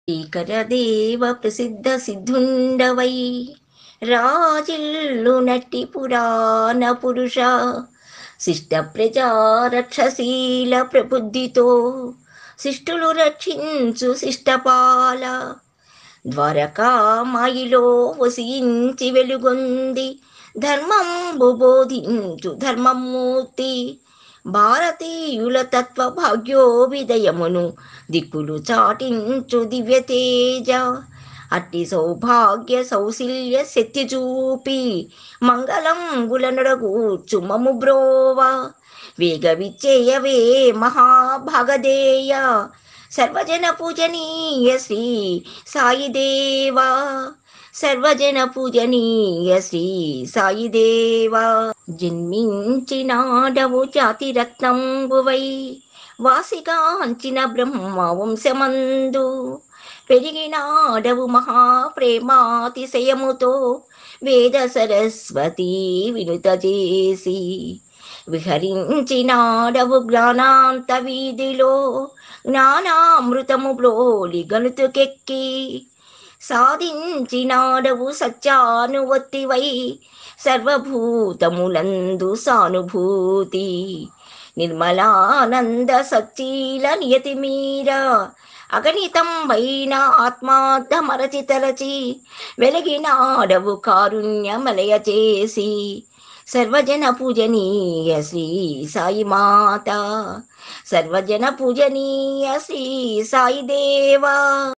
శ్రీకరదేవ ప్రసిద్ధ సిద్ధుండవై రాజిల్లు నట్టి పురాణ పురుష శిష్ట ప్రజా రక్షశీల ప్రబుద్ధితో శిష్టులు రక్షించు శిష్టపాల ద్వారకా మాయిలో వసించి వెలుగొంది ధర్మంబు బోధించు ధర్మమూర్తి భారతీయుల తత్వ భాగ్యోవిదయమును దిక్కులు చాటించు దివ్య తేజ అట్టి సౌభాగ్య సౌశల్య శక్తి చూపి మంగళం గులనడగూర్చు మము బ్రోవా వేగ విచ్చేయవే మహాభాగదేయ సర్వజన పూజనీయ శ్రీ సాయిదేవా సర్వజన పూజనీయ శ్రీ సాయిదేవా జన్మించినాడవు జాతి రత్నంబువై వాసిగాంచిన బ్రహ్మ వంశమందు పెరిగినాడవు మహాప్రేమాతిశయముతో వేద సరస్వతి వినుత చేసి విహరించినాడవు జ్ఞానాంత వీధిలో జ్ఞానామృతము బ్రోలి గణుతుకెక్కి సాధించినాడవు సత్యానువత్తివై సర్వభూతములందు సానుభూతి నిర్మలానంద సచ్చీల నియతి మీరా అగణితం వైన ఆత్మార్థమరచి తలచి వెలిగినాడవు కారుణ్యమలయ చేసి సర్వజన పూజనీయ శ్రీ సాయి మాత సర్వజన పూజనీయ శ్రీ సాయి దేవా